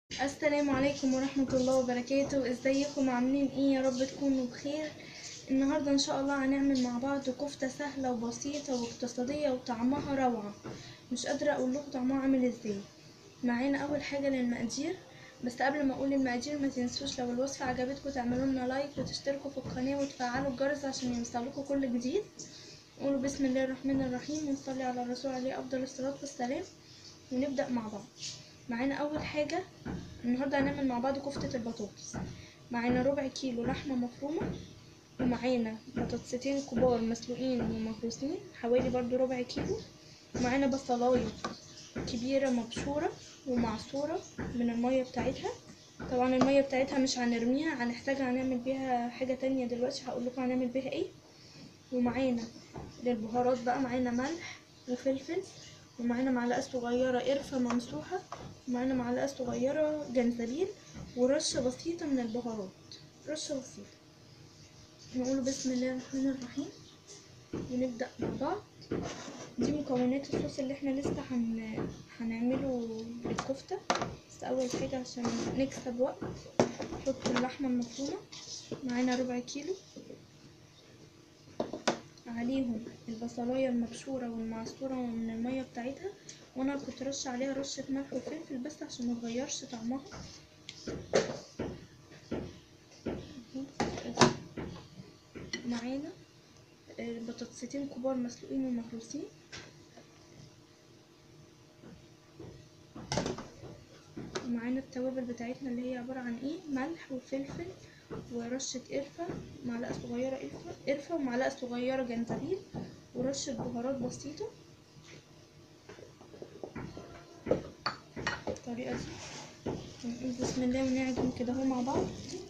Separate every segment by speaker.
Speaker 1: السلام عليكم ورحمة الله وبركاته ازيكم عاملين ايه يا رب تكونوا بخير النهاردة ان شاء الله هنعمل مع بعض كفتة سهلة وبسيطة واقتصادية وطعمها روعة مش قادرة اقول لكم طعمها عامل ازاي معانا اول حاجة للمقادير بس قبل ما اقول المقادير ما تنسوش لو الوصفة عجبتكم تعملوا لنا لايك وتشتركوا في القناة وتفعلوا الجرس عشان يوصلكوا كل جديد قولوا بسم الله الرحمن الرحيم ونصلي على الرسول عليه افضل الصلاة والسلام ونبدأ مع بعض معانا اول حاجة النهاردة هنعمل مع بعض كفتة البطاطس معانا ربع كيلو لحمة مفرومة ومعانا بطاطستين كبار مسلوقين ومهروسين حوالي برضو ربع كيلو ومعانا بصلاية كبيرة مبشورة ومعصورة من المية بتاعتها طبعا المية بتاعتها مش هنرميها هنحتاجها هنعمل بيها حاجة تانية دلوقتي هقول لكم هنعمل بيها ايه ومعانا للبهارات بقى معانا ملح وفلفل ومعانا معلقة صغيرة قرفة ممسوحة ومعانا معلقة صغيرة جنزبيل ورشة بسيطة من البهارات رشة بسيطة نقول بسم الله الرحمن الرحيم ونبدأ مع بعض دي مكونات الصوص اللي احنا لسه هن... هنعمله للكفتة بس أول حاجة عشان نكسب وقت نحط اللحمة المفرومة معانا ربع كيلو عليهم البصلاية المبشورة والمعصورة من المية بتاعتها وانا كنت رش عليها رشة ملح وفلفل بس عشان متغيرش طعمها معانا بطاطستين كبار مسلوقين ومهروسين ومعانا التوابل بتاعتنا اللي هي عبارة عن ايه ملح وفلفل ورشة قرفة معلقة صغيرة قرفة قرفة ومعلقة صغيرة جنزبيل ورشة بهارات بسيطة بالطريقة دي نقول بسم الله ونعجن كده اهو مع بعض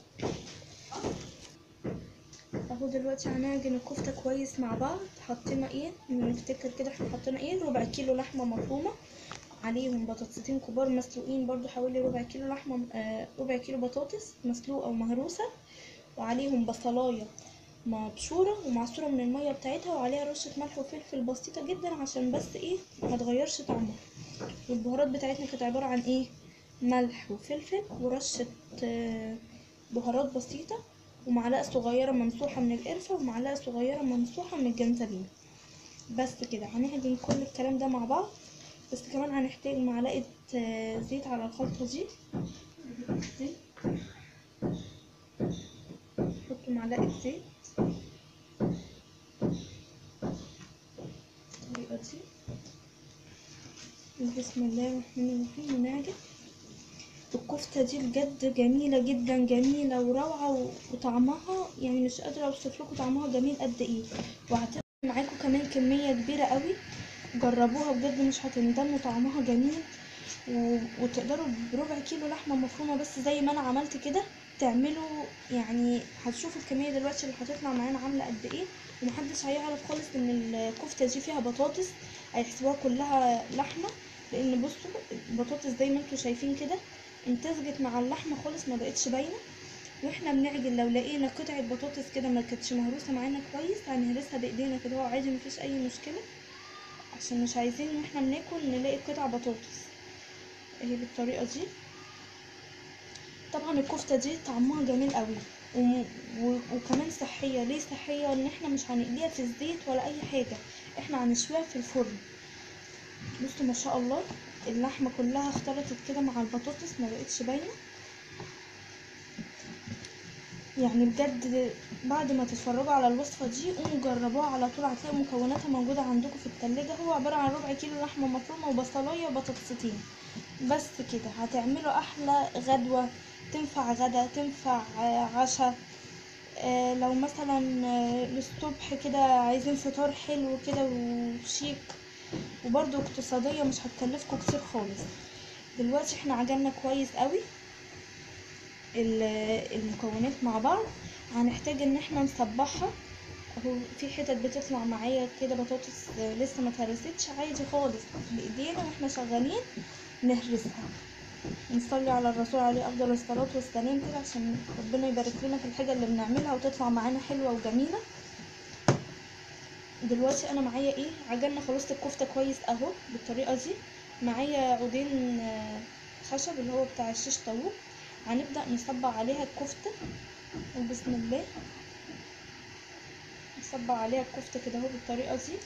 Speaker 1: اهو دلوقتي هنعجن الكفتة كويس مع بعض حطينا ايه نفتكر كده احنا حطينا ايه ربع كيلو لحمة مفرومة عليهم بطاطستين كبار مسلوقين برضو حوالي ربع كيلو لحمة آه ربع كيلو بطاطس مسلوقة ومهروسة وعليهم بصلاية مبشورة ومعصورة من المية بتاعتها وعليها رشة ملح وفلفل بسيطة جدا عشان بس ايه ما تغيرش طعمها والبهارات بتاعتنا كانت عبارة عن ايه ملح وفلفل ورشة آه بهارات بسيطة ومعلقة صغيرة ممسوحة من القرفة ومعلقة صغيرة ممسوحة من الجنزبيل بس كده هنهجن كل الكلام ده مع بعض بس كمان هنحتاج معلقة زيت على الخلطة دي زيت نحط معلقة زيت بالطريقة دي بسم الله الرحمن الرحيم ونعجن الكفتة دي بجد جميلة جدا جميلة وروعة وطعمها يعني مش قادرة اوصف لكم طعمها جميل قد ايه وهتبقى معاكم كمان كمية كبيرة قوي جربوها بجد مش هتندموا طعمها جميل و... وتقدروا بربع كيلو لحمه مفرومه بس زي ما انا عملت كده تعملوا يعني هتشوفوا الكميه دلوقتي اللي هتطلع معانا عامله قد ايه ومحدش هيعرف خالص ان الكفته دي فيها بطاطس هيحسبوها كلها لحمه لان بصوا البطاطس زي ما انتوا شايفين كده امتزجت مع اللحمه خالص ما بقتش باينه واحنا بنعجن لو لقينا قطعه بطاطس كده ما كانتش مهروسه معانا كويس هنهرسها بايدينا كده هو عادي مفيش اي مشكله عشان مش عايزين ان احنا بناكل نلاقي قطع بطاطس اهي بالطريقه دي طبعا الكفته دي طعمها جميل قوي و... و... وكمان صحيه ليه صحيه ان احنا مش هنقليها في الزيت ولا اي حاجه احنا هنشويها في الفرن بصوا ما شاء الله اللحمه كلها اختلطت كده مع البطاطس ما بقتش باينه يعني بجد بعد ما تتفرجوا على الوصفة دي قوموا جربوها على طول هتلاقوا مكوناتها موجودة عندكم في التلاجة هو عبارة عن ربع كيلو لحمة مفرومة وبصلاية وبطاطستين بس كده هتعملوا أحلى غدوة تنفع غدا تنفع عشاء آه لو مثلا للصبح كده عايزين فطار حلو كده وشيك وبرضو اقتصادية مش هتكلفكم كتير خالص دلوقتي احنا عجلنا كويس قوي المكونات مع بعض هنحتاج ان احنا نصبحها اهو في حتت بتطلع معايا كده بطاطس لسه ما اتهرستش عادي خالص بايدينا واحنا شغالين نهرسها نصلي على الرسول عليه افضل الصلاه والسلام كده عشان ربنا يبارك لنا في الحاجه اللي بنعملها وتطلع معانا حلوه وجميله دلوقتي انا معايا ايه عجلنا خلاص الكفته كويس اهو بالطريقه دي معايا عودين خشب اللي هو بتاع الشيش طاووق هنبدأ نصبع عليها الكفتة وبسم الله نصبع عليها الكفتة كده اهو بالطريقة دي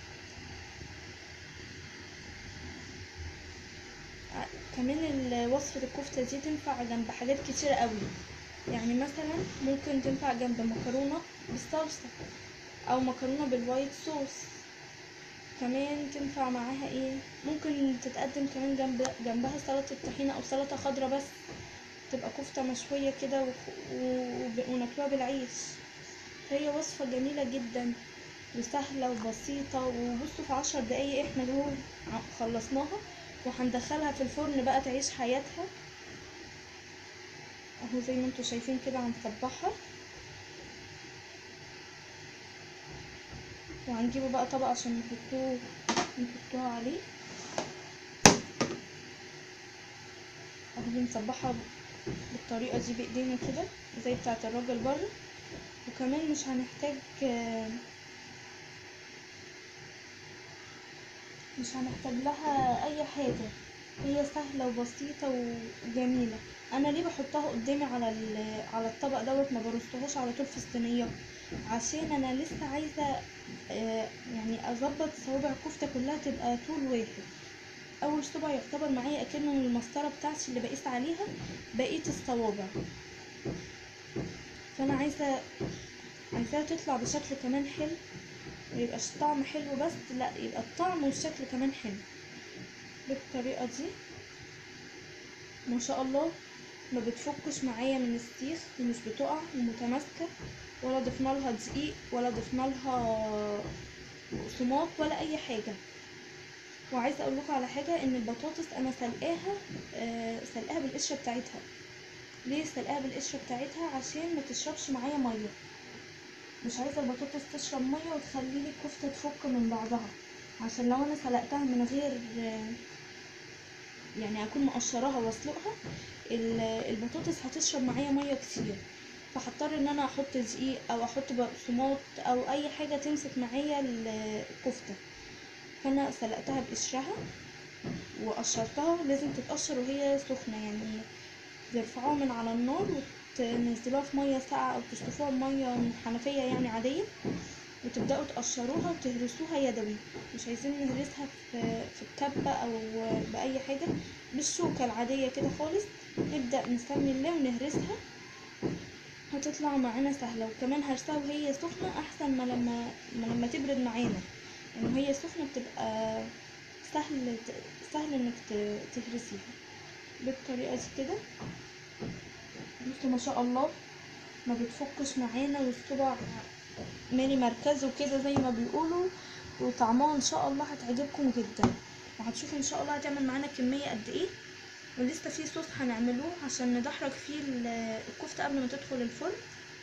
Speaker 1: ع- كمان ال- وصفة الكفتة دي تنفع جنب حاجات كتيرة قوي يعني مثلا ممكن تنفع جنب مكرونة بالصلصة او مكرونة بالوايت صوص كمان تنفع معاها ايه ممكن تتقدم كمان جنب جنبها سلطة طحينة او سلطة خضرا بس تبقى كفتة مشوية كده وخ- و- وب- وناكلوها بالعيش هي وصفة جميلة جدا وسهلة وبسيطة وبصوا في عشر دقايق احنا اهو ع- خلصناها وهندخلها في الفرن بقى تعيش حياتها اهو زي ما انتوا شايفين كده هنصبعها وهنجيبه بقى طبق عشان نحطوه نحطوها عليه اهو بنصبعها بالطريقة دي بايدينا كده زي بتاعة الراجل بره وكمان مش هنحتاج آه، مش هنحتاج لها اي حاجة هي سهلة وبسيطة وجميلة انا ليه بحطها قدامي على ال- على الطبق دوت ما برصهوش على طول في الصينية عشان انا لسه عايزة آه، يعني اظبط صوابع الكفتة كلها تبقى طول واحد اول صبع يعتبر معايا اكنه من المسطرة بتاعتي اللي بقيس عليها بقية الصوابع فانا عايزة عايزاها تطلع بشكل كمان حلو ميبقاش طعم حلو بس لا يبقى الطعم والشكل كمان حلو بالطريقة دي ما شاء الله ما بتفكش معايا من السيخ ومش بتقع ومتماسكة ولا ضفنا لها دقيق ولا ضفنا لها بقسماط ولا اي حاجة وعايزة اقول لكم على حاجة ان البطاطس انا سلقاها آه سلقاها بالقشرة بتاعتها ليه سلقاها بالقشرة بتاعتها عشان ما تشربش معايا مية مش عايزة البطاطس تشرب مية وتخلي لي الكفتة تفك من بعضها عشان لو انا سلقتها من غير آه، يعني اكون مقشراها واسلقها ال- البطاطس هتشرب معايا ميه كتير فهضطر ان انا احط دقيق او احط بقسماط او اي حاجه تمسك معايا ال- الكفته فانا سلقتها بقشرها وقشرتها لازم تتقشر وهي سخنه يعني ترفعوها من على النار وتنزلوها في ميه ساقعه او تشطفوها بميه من حنفيه يعني عاديه وتبداوا تقشروها وتهرسوها يدوي مش عايزين نهرسها في في الكبه او باي حاجه بالشوكه العاديه كده خالص نبدا نسمي الله ونهرسها هتطلع معانا سهله وكمان هرسها وهي سخنه احسن ما لما ما لما تبرد معانا يعني وهي سخنه بتبقى سهل سهل انك ت- تهرسيها بالطريقه دي كده بصوا ما شاء الله ما بتفكش معانا والصبع مالي مركزه كده زي ما بيقولوا وطعمها ان شاء الله هتعجبكم جدا وهتشوفوا ان شاء الله هتعمل معانا كمية قد ايه ولسه في صوص هنعملوه عشان ندحرج فيه ال- الكفتة قبل ما تدخل الفرن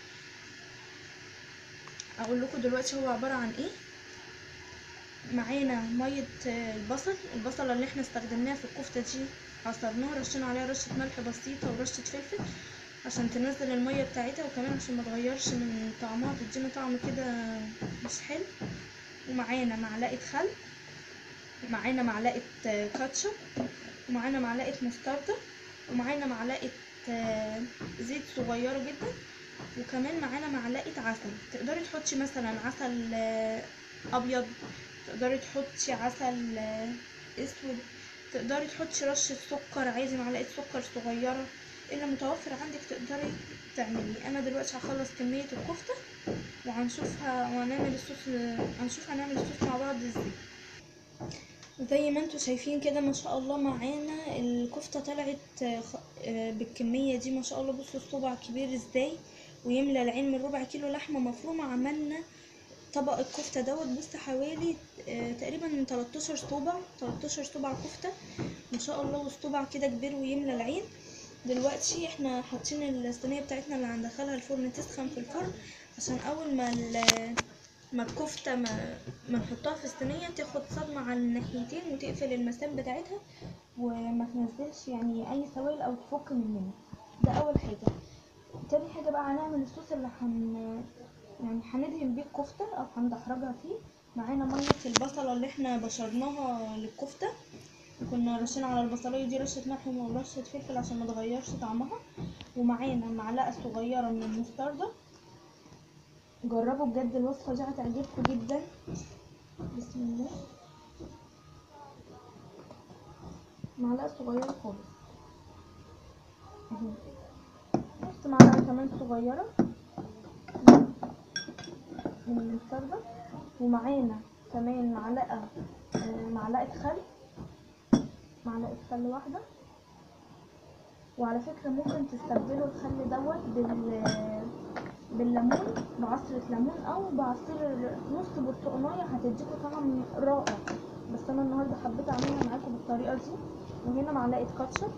Speaker 1: اقول لكم دلوقتي هو عبارة عن ايه معانا مية آه، البصل البصلة اللي احنا استخدمناها في الكفتة دي عصرناها رشينا عليها رشة ملح بسيطة ورشة فلفل عشان تنزل المية بتاعتها وكمان عشان ما تغيرش من طعمها تدينا طعم كده مش حلو ومعانا معلقة خل معانا معلقة آه، كاتشب ومعانا معلقة مستردة ومعانا معلقة آه، زيت صغيرة جدا وكمان معانا معلقة عسل تقدري تحطي مثلا عسل آه، أبيض تقدري تحطي عسل آه، أسود تقدري تحطي رشة سكر عادي معلقة سكر صغيرة اللي متوفر عندك تقدري تعملي انا دلوقتي هخلص كمية الكفتة وهنشوفها وهنعمل الصوص هنشوف هنعمل الصوص مع بعض ازاي زي ما انتوا شايفين كده ما شاء الله معانا الكفتة طلعت آه، خ- آه، بالكمية دي ما شاء الله بصوا الصبع كبير ازاي ويملى العين من ربع كيلو لحمة مفرومة عملنا طبق الكفتة دوت بص حوالي آه، تقريبا 13 صبع 13 صبع كفتة ما شاء الله والصبع كده كبير ويملى العين دلوقتي احنا حاطين الصينية بتاعتنا اللي هندخلها الفرن تسخن في الفرن عشان اول ما ال- ما الكفتة ما, ما نحطها في الصينية تاخد صدمة على الناحيتين وتقفل المسام بتاعتها وما تنزلش يعني اي سوائل او تفك مننا ده اول حاجة تاني حاجة بقى هنعمل الصوص اللي هن يعني هندهن بيه الكفتة او هندحرجها فيه معانا مية البصلة اللي احنا بشرناها للكفتة كنا رشين على البصلية دي رشة ملح ورشة فلفل عشان ما تغيرش طعمها ومعانا معلقة صغيرة من المستردة جربوا بجد الوصفة دي هتعجبكم جدا بسم الله معلقة صغيرة خالص اهي نص معلقة كمان صغيرة من المستردة ومعانا كمان معلقة آه، معلقة خل معلقة خل واحدة وعلى فكرة ممكن تستبدلوا الخل دوت بال بالليمون بعصرة ليمون أو بعصير نص برتقانية هتديكوا طعم رائع بس أنا النهاردة حبيت أعملها معاكم بالطريقة دي وهنا معلقة كاتشب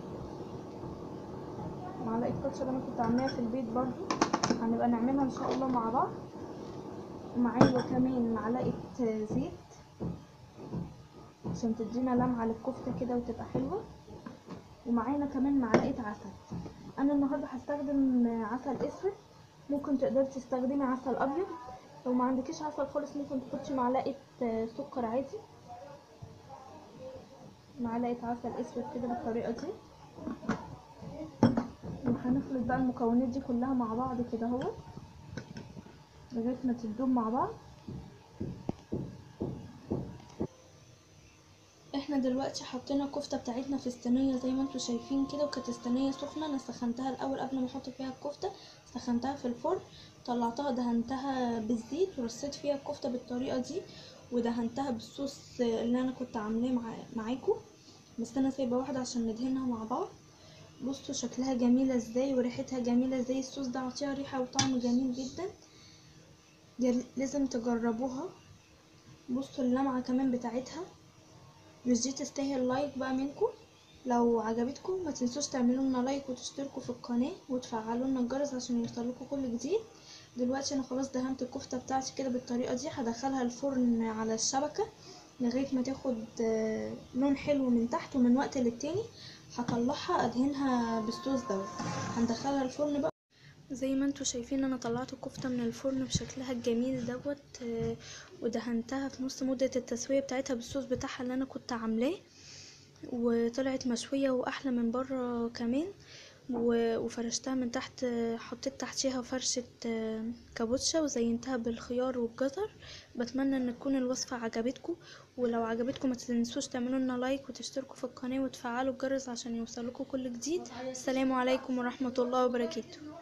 Speaker 1: معلقة كاتشب أنا كنت عاملاها في البيت برضو هنبقى نعملها إن شاء الله مع بعض ومعايا كمان معلقة زيت عشان تدينا لمعة للكفتة كده وتبقى حلوة ومعانا كمان معلقة عسل انا النهاردة هستخدم عسل اسود ممكن تقدري تستخدمي عسل ابيض لو ما عندكيش عسل خالص ممكن تحطي معلقة سكر عادي معلقة عسل اسود كده بالطريقة دي وهنخلط بقى المكونات دي كلها مع بعض كده اهو لغاية ما تدوب مع بعض احنا دلوقتي حطينا الكفته بتاعتنا في الصينيه زي ما انتم شايفين كده وكانت الصينيه سخنه انا سخنتها الاول قبل ما احط فيها الكفته سخنتها في الفرن طلعتها دهنتها بالزيت ورصيت فيها الكفته بالطريقه دي ودهنتها بالصوص اللي انا كنت عاملاه مع معاكم بس انا سايبه واحده عشان ندهنها مع بعض بصوا شكلها جميله ازاي وريحتها جميله ازاي الصوص ده عطيها ريحه وطعم جميل جدا جل- لازم تجربوها بصوا اللمعه كمان بتاعتها مش دي تستاهل لايك بقى منكم لو عجبتكم ما تنسوش تعملوا لنا لايك وتشتركوا في القناه وتفعلوا لنا الجرس عشان يوصلكوا كل جديد دلوقتي انا خلاص دهنت الكفته بتاعتي كده بالطريقه دي هدخلها الفرن على الشبكه لغايه ما تاخد آه، لون حلو من تحت ومن وقت للتاني هطلعها ادهنها بالصوص دوت هندخلها الفرن بقى زي ما انتوا شايفين انا طلعت الكفته من الفرن بشكلها الجميل دوت آه، ودهنتها في نص مده التسويه بتاعتها بالصوص بتاعها اللي انا كنت عاملاه وطلعت مشويه واحلى من بره كمان و- وفرشتها من تحت آه، حطيت تحتيها فرشه آه، كابوتشا وزينتها بالخيار والجزر بتمنى ان تكون الوصفه عجبتكم ولو عجبتكم ما تنسوش تعملوا لنا لايك وتشتركوا في القناه وتفعلوا الجرس عشان يوصلكوا كل جديد السلام عليكم ورحمه الله وبركاته